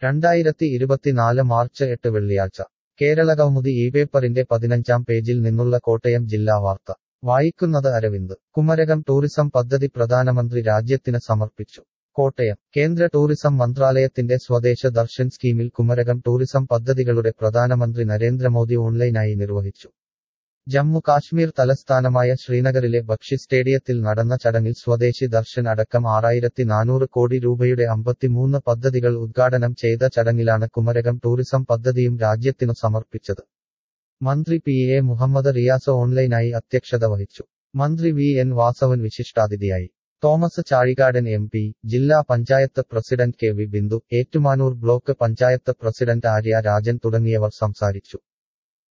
രണ്ടായിരത്തി ഇരുപത്തിനാല് മാർച്ച് എട്ട് വെള്ളിയാഴ്ച കേരളകൗമുദി ഈ പേപ്പറിന്റെ പതിനഞ്ചാം പേജിൽ നിന്നുള്ള കോട്ടയം ജില്ലാ വാർത്ത വായിക്കുന്നത് അരവിന്ദ് കുമരകം ടൂറിസം പദ്ധതി പ്രധാനമന്ത്രി രാജ്യത്തിന് സമർപ്പിച്ചു കോട്ടയം കേന്ദ്ര ടൂറിസം മന്ത്രാലയത്തിന്റെ സ്വദേശ ദർശൻ സ്കീമിൽ കുമരകം ടൂറിസം പദ്ധതികളുടെ പ്രധാനമന്ത്രി നരേന്ദ്രമോദി ഓൺലൈനായി നിർവഹിച്ചു ജമ്മു കാശ്മീർ തലസ്ഥാനമായ ശ്രീനഗറിലെ ബക്ഷി സ്റ്റേഡിയത്തിൽ നടന്ന ചടങ്ങിൽ സ്വദേശി ദർശൻ അടക്കം ആറായിരത്തി നാനൂറ് കോടി രൂപയുടെ അമ്പത്തിമൂന്ന് പദ്ധതികൾ ഉദ്ഘാടനം ചെയ്ത ചടങ്ങിലാണ് കുമരകം ടൂറിസം പദ്ധതിയും രാജ്യത്തിനു സമർപ്പിച്ചത് മന്ത്രി പി എ മുഹമ്മദ് റിയാസ് ഓൺലൈനായി അധ്യക്ഷത വഹിച്ചു മന്ത്രി വി എൻ വാസവൻ വിശിഷ്ടാതിഥിയായി തോമസ് ചാഴികാടൻ എം പി ജില്ലാ panchayat president K V Bindu Ettumanoor block panchayat president Arya Rajan തുടങ്ങിയവർ സംസാരിച്ചു